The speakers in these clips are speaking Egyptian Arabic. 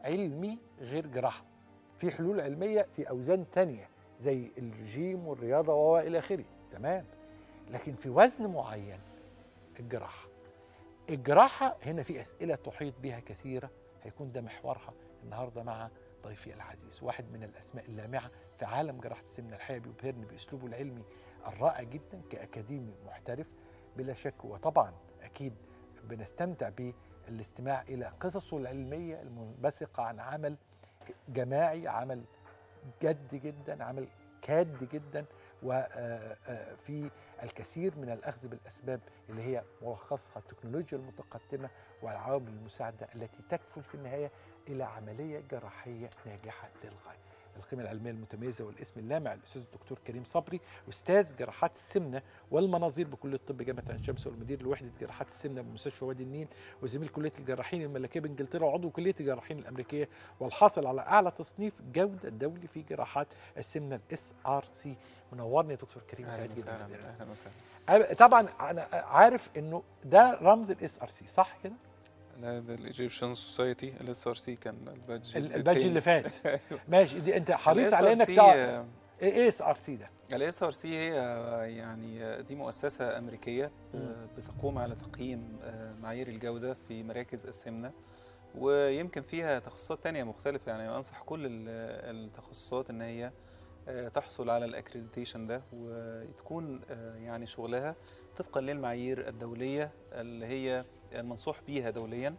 علمي غير جراحه في حلول علميه في اوزان تانية زي الرجيم والرياضه والى اخره تمام لكن في وزن معين الجراحه الجراحه هنا في اسئله تحيط بها كثيره هيكون ده محورها النهارده مع ضيفي العزيز واحد من الاسماء اللامعه في عالم جراحه السمنه الحقيقه بيبهرني باسلوبه العلمي الرائع جدا كاكاديمي محترف بلا شك وطبعا اكيد بنستمتع بالاستماع الى قصصه العلميه المنبثقه عن عمل جماعي عمل جد جدا عمل كاد جدا وفي الكثير من الاخذ بالاسباب اللي هي ملخصها التكنولوجيا المتقدمه والعوامل المساعده التي تكفل في النهايه الى عمليه جراحيه ناجحه للغايه. القيمة العلمية المتميزة والاسم اللامع الأستاذ الدكتور كريم صبري أستاذ جراحات السمنة والمناظير بكلية الطب جامعة عين شمس والمدير لوحدة جراحات السمنة بمستشفى وادي النيل وزميل كلية الجراحين الملكية بإنجلترا وعضو كلية الجراحين الأمريكية والحاصل على أعلى تصنيف جودة دولي في جراحات السمنة الاس ار سي منورني يا دكتور كريم اهلا سعيد وسهلا جدا اهلا وسهلا أه، طبعا أنا عارف إنه ده رمز الاس ار سي صح كده؟ لا ده الايجيبشن سوسايتي الاس ار سي كان البادج ال- البادج التاني. اللي فات ماشي دي أنت حريص ال على إنك SRC تعرف إيه اس ار سي ده؟ الاس ار سي هي يعني دي مؤسسه امريكيه مم. بتقوم على تقييم معايير الجوده في مراكز السمنه ويمكن فيها تخصصات تانية مختلفة يعني أنصح كل ال- التخصصات إن هي آه، تحصل على الاكريديتيشن ده وتكون آه، يعني شغلها طبقا للمعايير الدولية اللي هي المنصوح بيها دوليا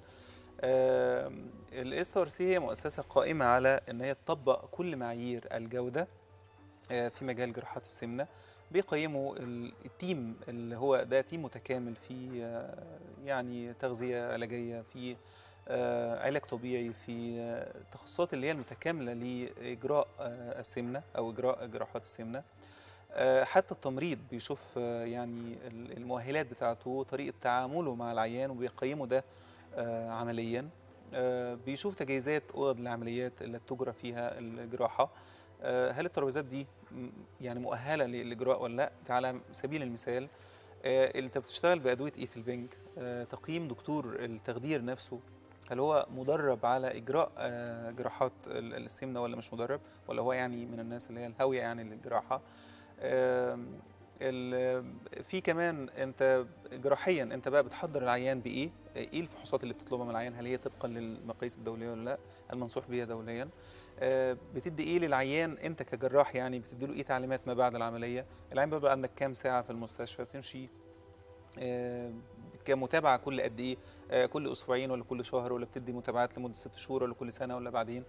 الاس ار سي هي مؤسسة قائمة على إن هي تطبق كل معايير الجودة آه، في مجال جراحات السمنة بيقيموا ال- التيم اللي هو ده تيم متكامل في آه، يعني تغذية علاجية في آه، علاج طبيعي في آه، التخصصات اللي هي المتكاملة لإجراء آه، السمنة أو إجراء جراحات السمنة آه، حتى التمريض بيشوف آه، يعني ال- المؤهلات بتاعته طريقة تعامله مع العيان وبيقيموا ده آه، عمليا آه، بيشوف تجهيزات أوض العمليات اللي تجرى فيها الجراحة آه، هل الترابيزات دي م- يعني مؤهلة للإجراء ولا لا ده على سبيل المثال آه، انت بتشتغل بأدوية ايه في البنك آه، تقييم دكتور التخدير نفسه هل هو مدرب على إجراء آه، جراحات ال- السمنة ولا مش مدرب ولا هو يعني من الناس اللي هي الهاوية يعني للجراحة آم، ال- في كمان انت جراحيا انت بقى بتحضر العيان بايه ايه الفحوصات اللي بتطلبها من العيان هل هي طبقا للمقاييس الدوليه ولا لا المنصوح بيها دوليا آه، بتدي ايه للعيان انت كجراح يعني بتدي له ايه تعليمات ما بعد العمليه العيان بيبقى عندك كام ساعه في المستشفى بتمشي آه، كمتابعه كل قد ايه آه، كل اسبوعين ولا كل شهر ولا بتدي متابعات لمده ست شهور ولا كل سنه ولا بعدين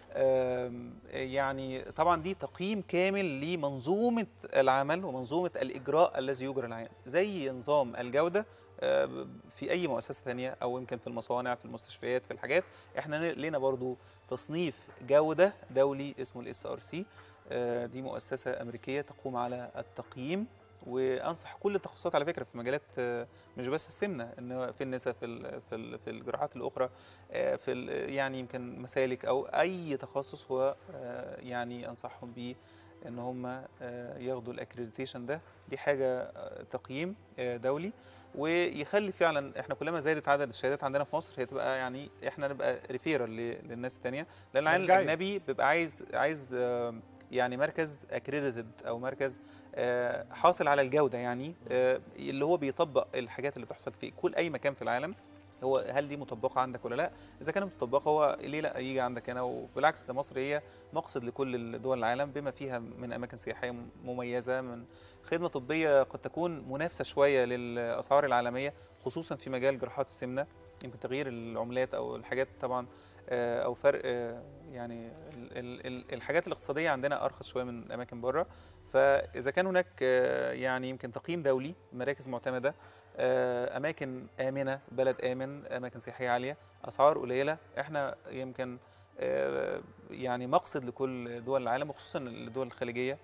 آم، يعني طبعا دي تقييم كامل لمنظومه العمل ومنظومه الاجراء الذي يجرى العيان زي نظام الجوده آه، في اي مؤسسه ثانيه او يمكن في المصانع في المستشفيات في الحاجات احنا لنا برضو تصنيف جوده دولي اسمه الاس ار سي دي مؤسسه امريكيه تقوم على التقييم وانصح كل التخصصات على فكره في مجالات آه، مش بس السمنه ان في النساء في ال- في ال- في الجراحات الاخرى آه، في ال- يعني يمكن مسالك او اي تخصص هو آه، يعني انصحهم بيه ان هم آه، ياخدوا الاكريديتيشن ده دي حاجه آه، تقييم آه، دولي ويخلي فعلا احنا كلما زادت عدد الشهادات عندنا في مصر هي تبقى يعني احنا نبقى ريفيرال للناس الثانيه لان العيان مرجعية. الاجنبي بيبقى عايز عايز آه، يعني مركز اكريديتد او مركز آه، حاصل على الجوده يعني آه، اللي هو بيطبق الحاجات اللي بتحصل في كل اي مكان في العالم هو هل دي مطبقه عندك ولا لا اذا كانت مطبقه هو ليه لا يجي عندك هنا وبالعكس ده مصر هي مقصد لكل دول العالم بما فيها من اماكن سياحيه مميزه من خدمه طبيه قد تكون منافسه شويه للاسعار العالميه خصوصا في مجال جراحات السمنه يمكن تغيير العملات او الحاجات طبعا آه، او فرق آه، يعني ال- ال- ال- الحاجات الاقتصاديه عندنا ارخص شويه من اماكن بره فاذا كان هناك آه، يعني يمكن تقييم دولي مراكز معتمده آه، اماكن امنه بلد امن اماكن سياحيه عاليه اسعار قليله احنا يمكن آه، يعني مقصد لكل دول العالم وخصوصا الدول الخليجيه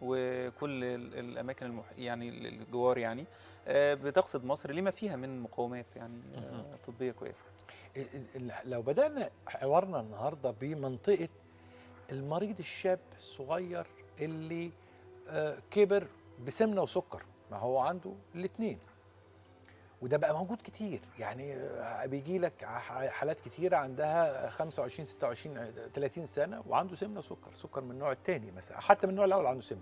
وكل ال- الاماكن المح... يعني الجوار يعني آه، بتقصد مصر لما فيها من مقومات يعني آه، مهم. طبيه كويسه ال- ال- لو بدأنا حوارنا النهارده بمنطقة المريض الشاب الصغير اللي آه، كبر بسمنة وسكر ما هو عنده الاثنين وده بقى موجود كتير يعني آه، بيجي لك ح- حالات كتيره عندها 25 26 آه، 30 سنه وعنده سمنه سكر سكر من النوع الثاني مثلا حتى من النوع الاول عنده سمنه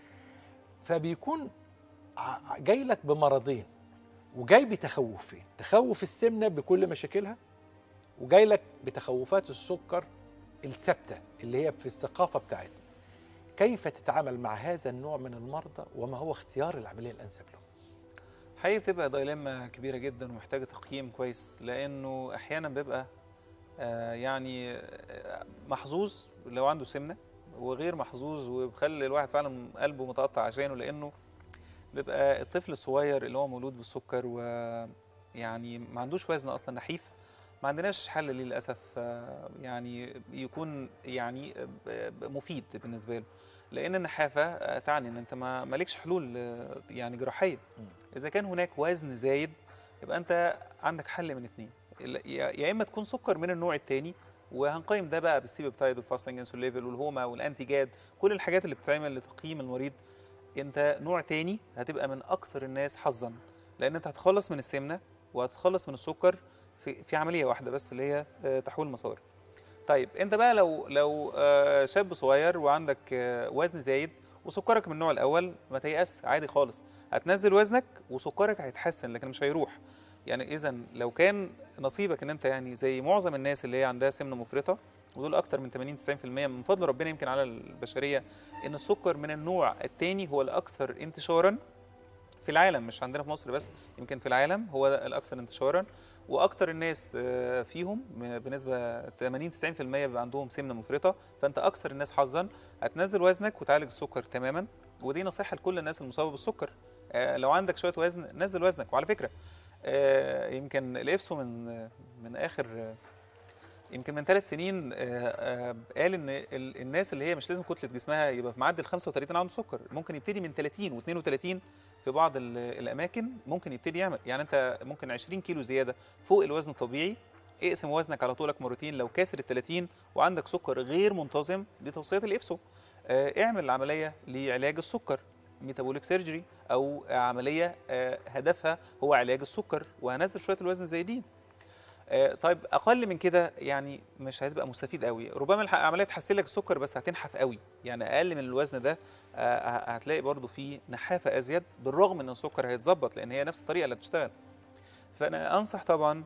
فبيكون ع- جاي لك بمرضين وجاي بتخوفين تخوف السمنه بكل مشاكلها وجاي لك بتخوفات السكر الثابته اللي هي في الثقافه بتاعتنا كيف تتعامل مع هذا النوع من المرضى وما هو اختيار العمليه الانسب له حقيقي بتبقى دايلما كبيره جدا ومحتاجه تقييم كويس لانه احيانا بيبقى آه، يعني آه، محظوظ لو عنده سمنه وغير محظوظ وبخلي الواحد فعلا قلبه متقطع عشانه لانه بيبقى الطفل الصغير اللي هو مولود بالسكر ويعني ما عندوش وزن اصلا نحيف ما عندناش حل ليه للاسف آه، يعني يكون يعني آه، مفيد بالنسبه له لان النحافه آه، تعني ان انت ما مالكش حلول آه، يعني جراحيه اذا كان هناك وزن زايد يبقى انت عندك حل من اتنين ال- يا يا اما تكون سكر من النوع الثاني وهنقيم ده بقى بالسيبيبتايد والفاستنج انسولين ليفل والهوما والانتي جاد كل الحاجات اللي بتتعمل لتقييم المريض انت نوع تاني هتبقى من اكثر الناس حظا لان انت هتخلص من السمنه وهتخلص من السكر في في عمليه واحده بس اللي هي آه، تحويل مسار طيب انت بقى لو لو آه، شاب صغير وعندك آه، وزن زايد وسكرك من النوع الاول ما تيأس عادي خالص هتنزل وزنك وسكرك هيتحسن لكن مش هيروح يعني اذا لو كان نصيبك ان انت يعني زي معظم الناس اللي هي عندها سمنه مفرطه ودول اكتر من 80 90% من فضل ربنا يمكن على البشريه ان السكر من النوع الثاني هو الاكثر انتشارا في العالم مش عندنا في مصر بس يمكن في العالم هو ده الاكثر انتشارا واكتر الناس آه، فيهم م- بنسبه 80 90% بيبقى عندهم سمنه مفرطه فانت اكثر الناس حظا هتنزل وزنك وتعالج السكر تماما ودي نصيحه لكل الناس المصابه بالسكر آه، لو عندك شويه وزن نزل وزنك وعلى فكره آه، يمكن الافسو من من اخر آه، يمكن من ثلاث سنين آه، آه، قال ان ال- الناس اللي هي مش لازم كتله جسمها يبقى في معدل 35 عنده سكر ممكن يبتدي من 30 و32 في بعض ال- الاماكن ممكن يبتدي يعمل يعني انت ممكن 20 كيلو زياده فوق الوزن الطبيعي اقسم وزنك على طولك مرتين لو كاسر ال 30 وعندك سكر غير منتظم دي توصيات الافسو آه، اعمل عمليه لعلاج السكر ميتابوليك سيرجري او عمليه آه، هدفها هو علاج السكر وهنزل شويه الوزن زي دي آه، طيب اقل من كده يعني مش هتبقى مستفيد قوي ربما الح- العمليه تحسن لك السكر بس هتنحف قوي يعني اقل من الوزن ده آه، ه- هتلاقي برضو في نحافه ازيد بالرغم ان السكر هيتظبط لان هي نفس الطريقه اللي هتشتغل فانا انصح طبعا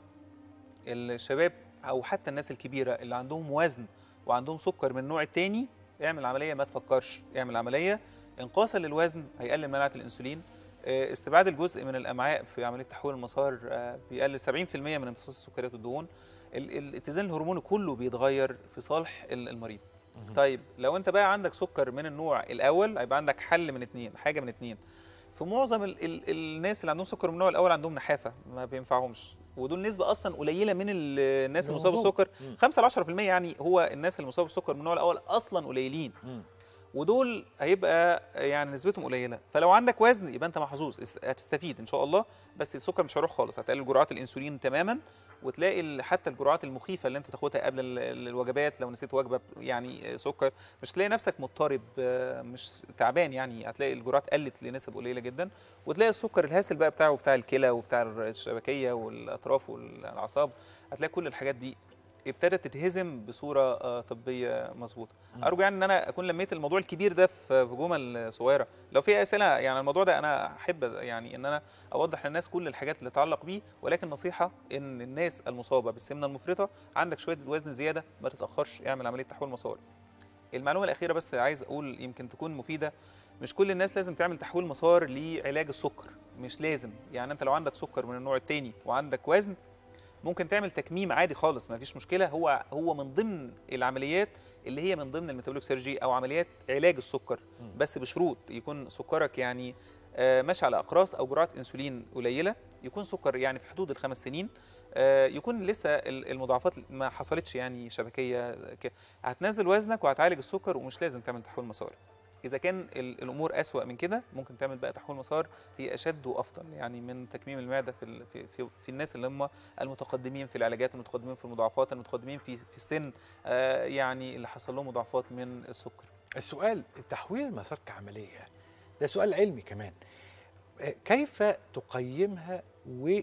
الشباب او حتى الناس الكبيره اللي عندهم وزن وعندهم سكر من النوع الثاني اعمل عمليه ما تفكرش اعمل عمليه انقاصا للوزن هيقلل مناعه الانسولين آه، استبعاد الجزء من الامعاء في عمليه تحويل المسار آه، بيقلل 70% من امتصاص السكريات والدهون ال- الاتزان الهرموني كله بيتغير في صالح ال- المريض طيب لو انت بقى عندك سكر من النوع الاول هيبقى عندك حل من اتنين حاجه من اتنين في معظم ال ال الناس اللي عندهم سكر من النوع الاول عندهم نحافه ما بينفعهمش ودول نسبه اصلا قليله من ال- الناس المصابه المنظومة. بالسكر مم. 5 ل 10% يعني هو الناس اللي مصابه بالسكر من النوع الاول اصلا قليلين مم. ودول هيبقى يعني نسبتهم قليله فلو عندك وزن يبقى انت محظوظ اس- هتستفيد ان شاء الله بس السكر مش هيروح خالص هتقلل جرعات الانسولين تماما وتلاقي ال- حتى الجرعات المخيفه اللي انت تاخدها قبل ال- ال- الوجبات لو نسيت وجبه يعني سكر مش تلاقي نفسك مضطرب آه، مش تعبان يعني هتلاقي الجرعات قلت لنسب قليله جدا وتلاقي السكر الهاسل بقى بتاعه بتاع الكلى وبتاع الشبكيه والاطراف والاعصاب هتلاقي كل الحاجات دي ابتدت تتهزم بصوره آه، طبيه مظبوطه مم. ارجو يعني ان انا اكون لميت الموضوع الكبير ده في في جمل صغيره لو في اسئله يعني الموضوع ده انا احب يعني ان انا اوضح للناس كل الحاجات اللي تتعلق بيه ولكن نصيحه ان الناس المصابه بالسمنه المفرطه عندك شويه وزن زياده ما تتاخرش اعمل عمليه تحويل مسار المعلومه الاخيره بس عايز اقول يمكن تكون مفيده مش كل الناس لازم تعمل تحويل مسار لعلاج السكر مش لازم يعني انت لو عندك سكر من النوع الثاني وعندك وزن ممكن تعمل تكميم عادي خالص ما فيش مشكله هو هو من ضمن العمليات اللي هي من ضمن الميتابوليك سيرجي او عمليات علاج السكر مم. بس بشروط يكون سكرك يعني آه، ماشي على اقراص او جرعات انسولين قليله يكون سكر يعني في حدود الخمس سنين آه، يكون لسه ال- المضاعفات ما حصلتش يعني شبكيه ك- هتنزل وزنك وهتعالج السكر ومش لازم تعمل تحويل مسار اذا كان ال- الامور اسوا من كده ممكن تعمل بقى تحويل مسار هي اشد وافضل يعني من تكميم المعده في ال- في في, في الناس اللي هم المتقدمين في العلاجات المتقدمين في المضاعفات المتقدمين في في السن آه، يعني اللي حصل لهم مضاعفات من السكر السؤال تحويل المسار كعمليه ده سؤال علمي كمان آه، كيف تقيمها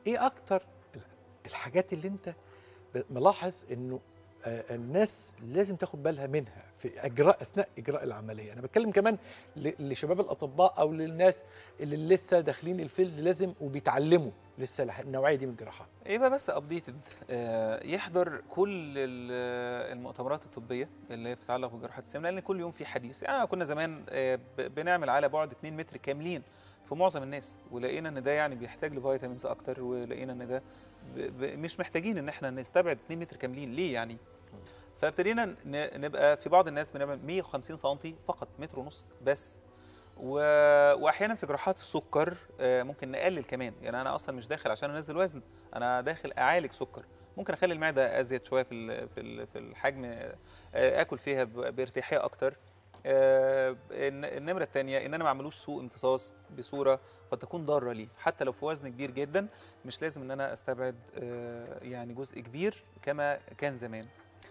ايه اكتر الحاجات اللي انت ملاحظ انه آه، الناس لازم تاخد بالها منها في اجراء اثناء اجراء العمليه انا بتكلم كمان ل- لشباب الاطباء او للناس اللي لسه داخلين الفيلد لازم وبيتعلموا لسه الح- النوعيه دي من الجراحات يبقى بس ابديتد يحضر كل ال- المؤتمرات الطبيه اللي هي بتتعلق بجراحات السمنه لان كل يوم في حديث يعني كنا زمان آه، ب- بنعمل على بعد 2 متر كاملين في معظم الناس ولقينا ان ده يعني بيحتاج لفيتامينز اكتر ولقينا ان ده ب- ب- مش محتاجين ان احنا نستبعد 2 متر كاملين ليه يعني فابتدينا ن- نبقى في بعض الناس بنعمل 150 سم فقط متر ونص بس و... واحيانا في جراحات السكر آه، ممكن نقلل كمان يعني انا اصلا مش داخل عشان انزل وزن انا داخل اعالج سكر ممكن اخلي المعده ازيد شويه في ال- في ال- في الحجم آه، اكل فيها ب- بارتياحيه اكتر آه، الن- النمره الثانيه ان انا ما اعملوش سوء امتصاص بصوره قد تكون ضاره ليه حتى لو في وزن كبير جدا مش لازم ان انا استبعد آه، يعني جزء كبير كما كان زمان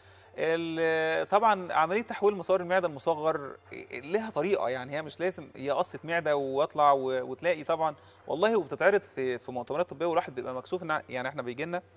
ال- طبعا عمليه تحويل مسار المعده المصغر لها طريقه يعني هي مش لازم هي قصه معده واطلع و- وتلاقي طبعا والله وبتتعرض في في مؤتمرات طبيه والواحد بيبقى مكسوف ان يعني احنا بيجي لنا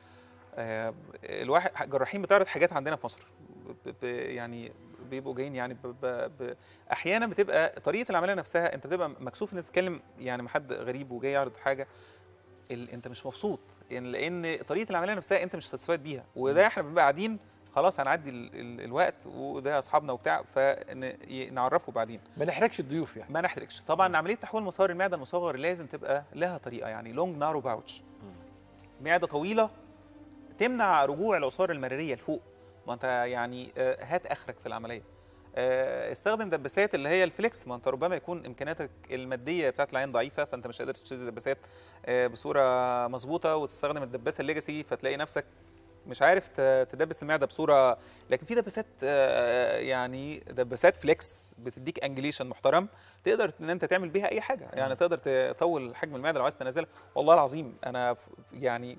آه، الواحد جراحين بتعرض حاجات عندنا في مصر ب- ب- يعني بيبقوا جايين يعني ب ب ب احيانا بتبقى طريقه العمليه نفسها انت بتبقى مكسوف ان تتكلم يعني مع حد غريب وجاي يعرض حاجه ال... انت مش مبسوط يعني لان طريقه العمليه نفسها انت مش ساتسفايد بيها وده احنا بنبقى قاعدين خلاص هنعدي ال... ال... الوقت وده اصحابنا وبتاع فنعرفه بعدين ما نحرجش الضيوف يعني ما نحرجش طبعا عمليه تحويل مسار المعده المصغر لازم تبقى لها طريقه يعني لونج نارو باوتش معده طويله تمنع رجوع العصاره المراريه لفوق ما انت يعني آه، هات اخرك في العمليه آه، استخدم دباسات اللي هي الفليكس ما انت ربما يكون امكانياتك الماديه بتاعت العين ضعيفه فانت مش قادر تشتري دباسات آه، بصوره مظبوطه وتستخدم الدباسه الليجاسي فتلاقي نفسك مش عارف ت- تدبس المعده بصوره لكن في دباسات آه، يعني دباسات فليكس بتديك انجليشن محترم تقدر ان انت تعمل بيها اي حاجه يعني تقدر تطول حجم المعده لو عايز تنزلها والله العظيم انا ف- يعني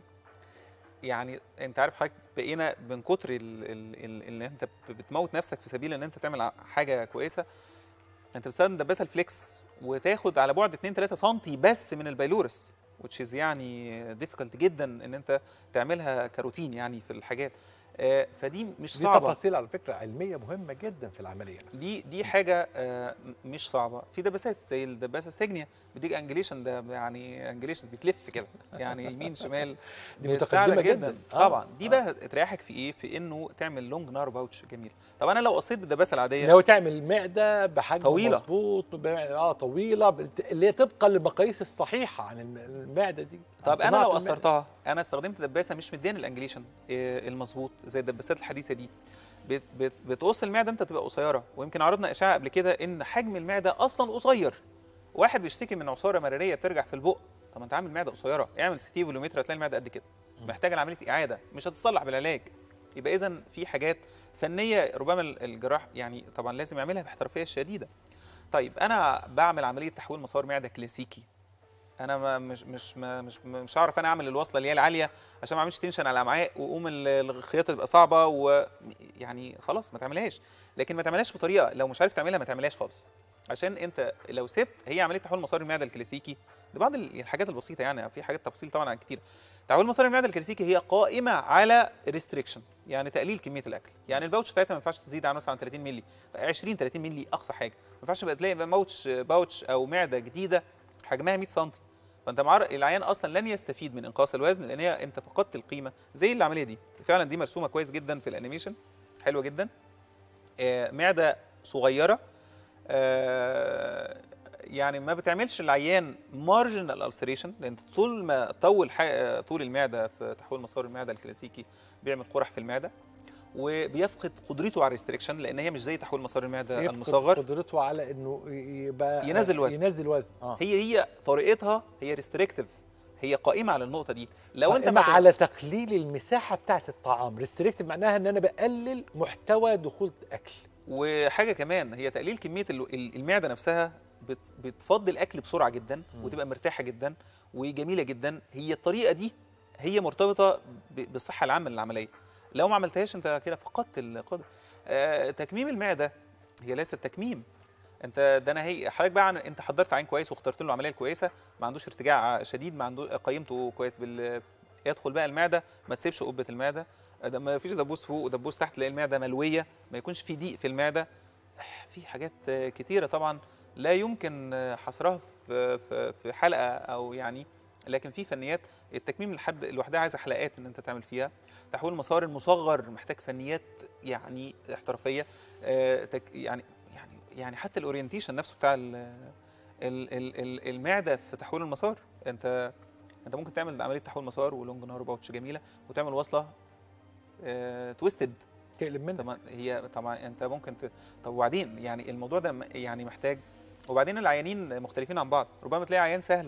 يعني انت عارف حضرتك بقينا من كتر ال- ال- ال- اللي انت ب- بتموت نفسك في سبيل ان انت تعمل ع- حاجه كويسه انت بتستخدم دباسه الفليكس وتاخد على بعد 2 3 سم بس من البيلورس which is يعني difficult جدا ان انت تعملها كروتين يعني في الحاجات آه، فدي مش دي صعبه تفاصيل على فكره علميه مهمه جدا في العمليه نفسها دي دي حاجه آه، م- مش صعبه في دباسات زي الدباسه السجنيه بيديك انجليشن ده يعني انجليشن بتلف كده يعني يمين شمال دي بتساعدك متقدمه جدا آه، طبعا دي آه. بقى تريحك في ايه في انه تعمل لونج نار باوتش جميل طب انا لو قصيت بالدباسه العاديه لو تعمل معده بحجم طويلة. مظبوط ب- اه طويله بت- اللي هي طبقا للمقاييس الصحيحه عن الم- المعده دي عن طب انا صناعة لو المعدة. قصرتها انا استخدمت دباسه مش مدياني الانجليشن آه، المظبوط زي الدباسات الحديثه دي بت بت بتقص المعده انت تبقى قصيره ويمكن عرضنا اشاعه قبل كده ان حجم المعده اصلا قصير واحد بيشتكي من عصاره مراريه بترجع في البق طب ما انت عامل معده قصيره اعمل سي تي فولومتر هتلاقي المعده قد كده محتاجه لعمليه اعاده مش هتتصلح بالعلاج يبقى اذا في حاجات فنيه ربما ال- الجراح يعني طبعا لازم يعملها باحترافيه شديده طيب انا بعمل عمليه تحويل مسار معده كلاسيكي انا ما مش مش ما مش مش هعرف انا اعمل الوصله اللي هي العاليه عشان ما اعملش تنشن على الامعاء واقوم ال- الخياطه تبقى صعبه ويعني خلاص ما تعملهاش لكن ما تعملهاش بطريقه لو مش عارف تعملها ما تعملهاش خالص عشان انت لو سبت هي عمليه تحويل مسار المعده الكلاسيكي ده بعض ال- الحاجات البسيطه يعني في حاجات تفاصيل طبعا عن كتير تحويل مسار المعده الكلاسيكي هي قائمه على ريستريكشن يعني تقليل كميه الاكل يعني الباوتش بتاعتها ما ينفعش تزيد عن مثلا 30 مللي 20 30 مللي اقصى حاجه ما ينفعش يبقى تلاقي بقى باوتش باوتش او معده جديده حجمها 100 سم فانت مع العيان اصلا لن يستفيد من انقاص الوزن لان هي انت فقدت القيمه زي العمليه دي فعلا دي مرسومه كويس جدا في الانيميشن حلوه جدا آه، معده صغيره آه، يعني ما بتعملش العيان مارجنال السريشن لان طول ما طول ح- طول المعده في تحويل مسار المعده الكلاسيكي بيعمل قرح في المعده وبيفقد قدرته على الريستريكشن لان هي مش زي تحويل مسار المعده يفقد المصغر قدرته على انه يبقى ينزل وزن. ينزل وزن اه هي هي طريقتها هي ريستريكتيف هي قائمه على النقطه دي لو انت قائمة ما على تقليل المساحه بتاعه الطعام ريستريكتيف معناها ان انا بقلل محتوى دخول اكل وحاجه كمان هي تقليل كميه ال- ال- المعده نفسها بت- بتفضي الاكل بسرعه جدا وتبقى مرتاحه جدا وجميله جدا هي الطريقه دي هي مرتبطه ب- بالصحه العامه للعمليه لو ما عملتهاش انت كده فقدت القدره آه تكميم المعده هي ليست تكميم انت ده انا هي حضرتك بقى عن انت حضرت عين كويس واخترت له العمليه الكويسه ما عندوش ارتجاع شديد ما عنده قيمته كويس بال يدخل بقى المعده ما تسيبش قبه المعده ده ما فيش دبوس فوق ودبوس تحت تلاقي المعده ملويه ما يكونش في ضيق في المعده في حاجات كتيره طبعا لا يمكن حصرها في في في حلقه او يعني لكن في فنيات التكميم لحد لوحدها عايزه حلقات ان انت تعمل فيها تحويل المسار المصغر محتاج فنيات يعني احترافيه آه، تك- يعني يعني يعني حتى الاورينتيشن نفسه بتاع ال- ال- ال- ال- المعده في تحويل المسار انت انت ممكن تعمل عمليه تحويل مسار ولونج نهار باوتش جميله وتعمل وصله تويستد تقلب منك طبعا هي طبعا انت ممكن ت... طب وبعدين يعني الموضوع ده م- يعني محتاج وبعدين العيانين مختلفين عن بعض ربما تلاقي عيان سهل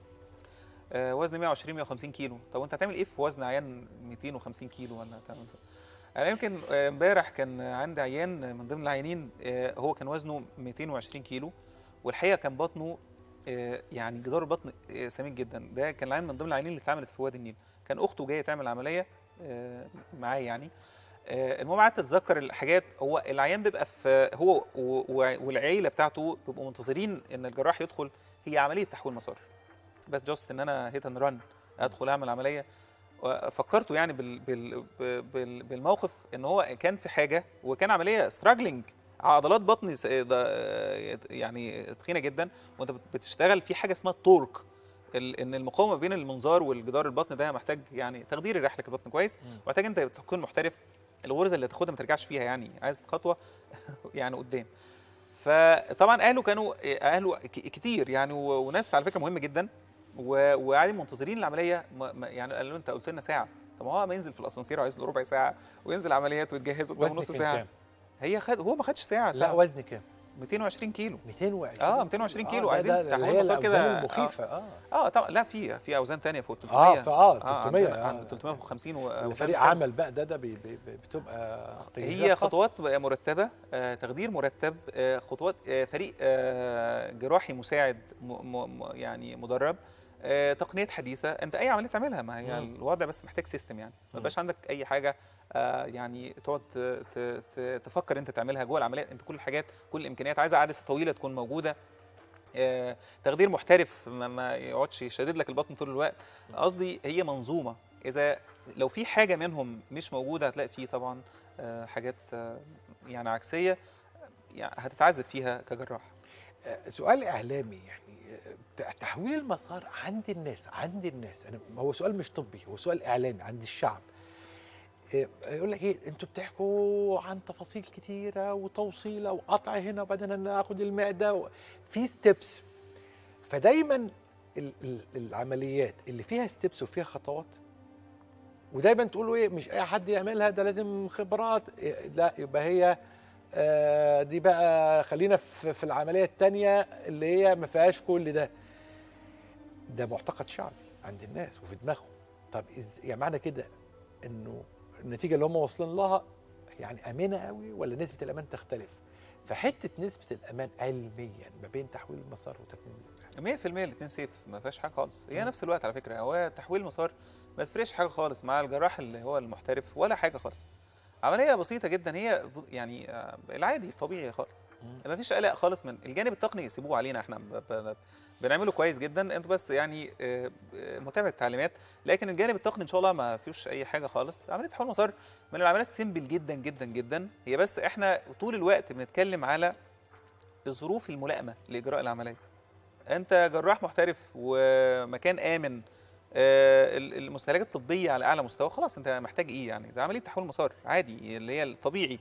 آه، وزن 120 150 كيلو طب وانت هتعمل ايه في وزن عيان 250 كيلو ولا هتعمل انا يمكن آه، امبارح كان عندي عيان من ضمن العيانين آه، هو كان وزنه 220 كيلو والحقيقه كان بطنه آه، يعني جدار البطن آه، سميك جدا ده كان العيان من ضمن العيانين اللي اتعملت في وادي النيل كان اخته جايه تعمل عمليه آه، معاه يعني آه، المهم قعدت اتذكر الحاجات هو العيان بيبقى في هو و- و- والعيله بتاعته بيبقوا منتظرين ان الجراح يدخل هي عمليه تحويل مسار بس جاست ان انا هيت اند رن ادخل اعمل عمليه فكرته يعني بال بال بال بالموقف ان هو كان في حاجه وكان عمليه ستراجلينج عضلات بطني س- ده- يعني تخينه جدا وانت بت- بتشتغل في حاجه اسمها التورك ال- ان المقاومه بين المنظار والجدار البطن ده محتاج يعني تخدير يريح لك البطن كويس مم. محتاج انت تكون محترف الغرزه اللي تاخدها ما ترجعش فيها يعني عايز خطوه يعني قدام فطبعا اهله كانوا اهله ك- كتير يعني و- وناس على فكره مهمه جدا و- وقاعدين منتظرين العمليه ما- ما- يعني قالوا انت قلت لنا ساعه طب ما هو ما ينزل في الاسانسير عايز له ربع ساعه وينزل عمليات ويتجهز قدامه وزن نص كان ساعه كام؟ هي خد هو ما خدش ساعه لا ساعه وزن كام 220 كيلو 220 اه 220 كيلو ده- عايزين ده اللي تحويل هي مسار كده الأوزان آه. المخيفه اه اه طبعا لا في في اوزان تانية فوق 300 اه فاه 300 عند, آه. عند 350 و- اللي وزن فريق تاني. عمل بقى ده ده بي بي بي- بتبقى تجهيزات هي خاصة. خطوات مرتبه آه، تخدير مرتب آه، خطوات آه، فريق آه، جراحي مساعد م م م- يعني مدرب آه، تقنيات حديثه انت اي عمليه تعملها ما هي مم. الوضع بس محتاج سيستم يعني ما مم. يبقاش عندك اي حاجه آه، يعني تقعد ت- ت- ت- تفكر انت تعملها جوه العمليه انت كل الحاجات كل الامكانيات عايزه عدسه طويله تكون موجوده آه، تخدير محترف ما, ما يقعدش يشدد لك البطن طول الوقت قصدي هي منظومه اذا لو في حاجه منهم مش موجوده هتلاقي فيه طبعا آه، حاجات آه، يعني عكسيه يعني هتتعذب فيها كجراح آه، سؤال اعلامي يعني آه، ت- تحويل المسار عند الناس عند الناس انا هو سؤال مش طبي هو سؤال اعلامي عند الشعب آه، يقول لك ايه انتوا بتحكوا عن تفاصيل كتيره وتوصيله وقطع هنا وبعدين انا اخد المعده و... في ستيبس فدايما ال ال العمليات اللي فيها ستيبس وفيها خطوات ودايما تقولوا ايه مش اي حد يعملها ده لازم خبرات إيه، لا يبقى هي آه، دي بقى خلينا في في العمليه الثانيه اللي هي ما فيهاش كل ده ده معتقد شعبي عند الناس وفي دماغهم طب إز يعني معنى كده انه النتيجه اللي هم واصلين لها يعني امنه قوي ولا نسبه الامان تختلف فحته نسبه الامان علميا ما بين تحويل المسار وتكميم 100% الاثنين سيف ما فيهاش حاجه خالص هي مم. نفس الوقت على فكره هو تحويل مسار ما تفرقش حاجه خالص مع الجراح اللي هو المحترف ولا حاجه خالص عمليه بسيطه جدا هي ب- يعني آه، العادي الطبيعي خالص ما فيش قلق خالص من الجانب التقني يسيبوه علينا احنا ب- ب- بنعمله كويس جدا انتوا بس يعني آه، آه، متابعه التعليمات لكن الجانب التقني ان شاء الله ما فيهوش اي حاجه خالص عمليه تحويل مسار من العمليات سيمبل جدا جدا جدا هي بس احنا طول الوقت بنتكلم على الظروف الملائمه لاجراء العمليه انت جراح محترف ومكان امن آه، ال- المستهلكات الطبيه على اعلى مستوى خلاص انت محتاج ايه يعني ده عمليه تحويل مسار عادي اللي هي الطبيعي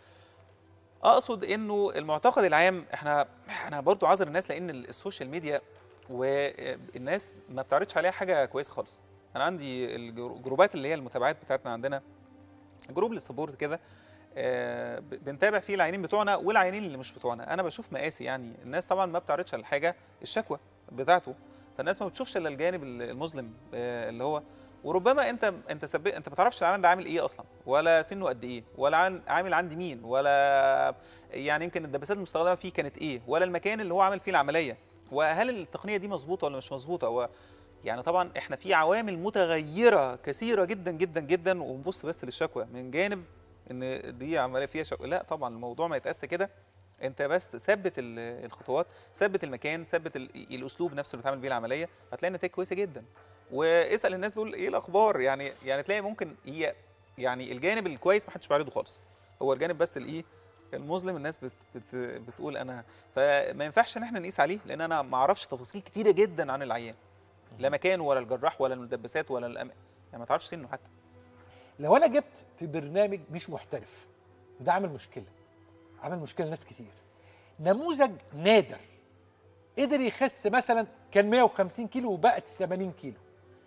اقصد انه المعتقد العام احنا انا برضو عذر الناس لان ال- السوشيال ميديا والناس ما بتعرضش عليها حاجه كويسه خالص انا عندي الجروبات اللي هي المتابعات بتاعتنا عندنا جروب للسبورت كده آه، ب- بنتابع فيه العيانين بتوعنا والعيانين اللي مش بتوعنا انا بشوف مقاسي يعني الناس طبعا ما بتعرضش على الحاجه الشكوى بتاعته فالناس ما بتشوفش الا الجانب ال- المظلم آه، اللي هو وربما انت انت سب... انت ما تعرفش العيان ده عامل ايه اصلا ولا سنه قد ايه ولا عن- عامل عند مين ولا يعني يمكن الدباسات المستخدمه فيه كانت ايه ولا المكان اللي هو عامل فيه العمليه وهل التقنيه دي مظبوطه ولا مش مظبوطه و... يعني طبعا احنا في عوامل متغيره كثيره جدا جدا جدا ونبص بس للشكوى من جانب ان دي عمليه فيها شكوى لا طبعا الموضوع ما يتقاس كده انت بس ثبت ال- الخطوات ثبت المكان ثبت ال- الاسلوب نفسه اللي بتعمل بيه العمليه هتلاقي نتائج كويسه جدا واسال الناس دول ايه الاخبار يعني يعني تلاقي ممكن هي يعني الجانب الكويس ما حدش بيعرضه خالص هو الجانب بس الايه المظلم الناس بت بت بتقول انا فما ينفعش ان احنا نقيس عليه لان انا ما اعرفش تفاصيل كتيره جدا عن العيان لا مكانه ولا الجراح ولا المدبسات ولا الأم... يعني ما تعرفش سنه حتى لو انا جبت في برنامج مش محترف وده عمل مشكله عمل مشكله لناس كتير نموذج نادر قدر يخس مثلا كان 150 كيلو وبقت 80 كيلو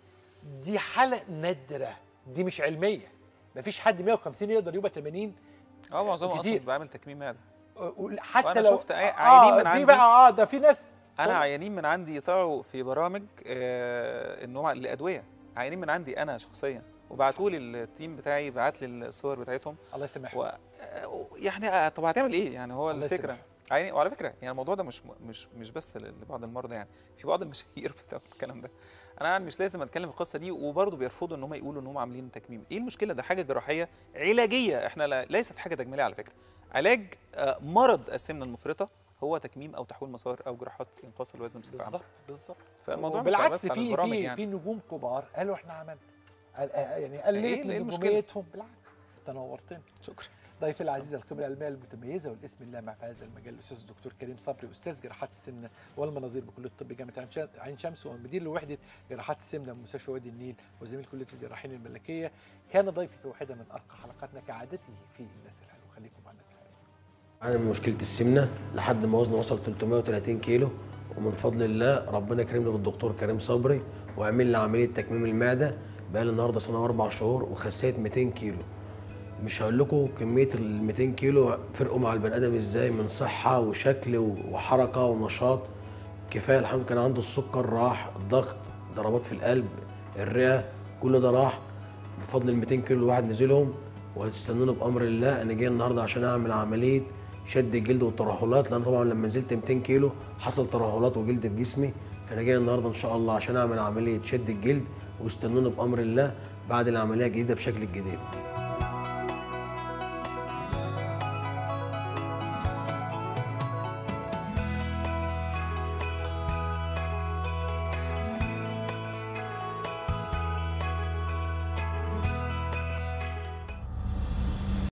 دي حاله نادره دي مش علميه مفيش حد 150 يقدر يبقى 80 اه معظمهم اصلا كتير. بيبقى عامل تكميم معده أه، حتى وأنا لو شفت عي- عيانين من آه عندي. في بقى اه ده في ناس انا عيانين من عندي طلعوا في برامج آه ان هو لادويه عيانين من عندي انا شخصيا وبعتوا لي التيم بتاعي بعت لي الصور بتاعتهم الله يسامحك و آه، يعني آه، طب هتعمل ايه يعني هو الله الفكره يسامحك. عيني وعلى فكره يعني الموضوع ده مش مش مش بس لبعض المرضى يعني في بعض المشاهير بتاع الكلام ده انا يعني مش لازم اتكلم في القصه دي وبرضه بيرفضوا ان هم يقولوا ان هم عاملين تكميم ايه المشكله ده حاجه جراحيه علاجيه احنا لا ليست حاجه تجميليه على فكره علاج آه، مرض السمنه المفرطه هو تكميم او تحويل مسار او جراحات انقاص الوزن بصفه عامه بالظبط بالظبط فالموضوع مش بالعكس بس على في البرامج في يعني في نجوم كبار قالوا احنا عملنا قال- آه، يعني قللت إيه- من إيه المشكلة؟ نجوميتهم بالعكس تنورتنا شكرا ضيفي العزيز الخبره العلميه المتميزه والاسم اللامع في هذا المجال الاستاذ الدكتور كريم صبري استاذ جراحات السمنه والمناظير بكليه الطب جامعه عين شم- عين شمس ومدير لوحده جراحات السمنه بمستشفى وادي النيل وزميل كليه الجراحين الملكيه كان ضيفي في واحده من ارقى حلقاتنا كعادته في الناس الحلوه خليكم مع الناس الحلوه عاني من مشكلة السمنة لحد ما وزني وصل 330 كيلو ومن فضل الله ربنا كرمني بالدكتور كريم صبري وعمل لي عملية تكميم المعدة بقى لي النهارده سنة وأربع شهور وخسيت 200 كيلو مش هقول لكم كمية ال 200 كيلو فرقوا مع البني آدم ازاي من صحة وشكل وحركة ونشاط كفاية الحمد لله كان عنده السكر راح الضغط ضربات في القلب الرئة كل ده راح بفضل ال 200 كيلو الواحد نزلهم وهتستنوني بامر الله انا جاي النهارده عشان اعمل عمليه شد الجلد والترهلات لان طبعا لما نزلت 200 كيلو حصل ترهلات وجلد في جسمي فانا جاي النهارده ان شاء الله عشان اعمل عمليه شد الجلد واستنوني بامر الله بعد العمليه الجديده بشكل جديد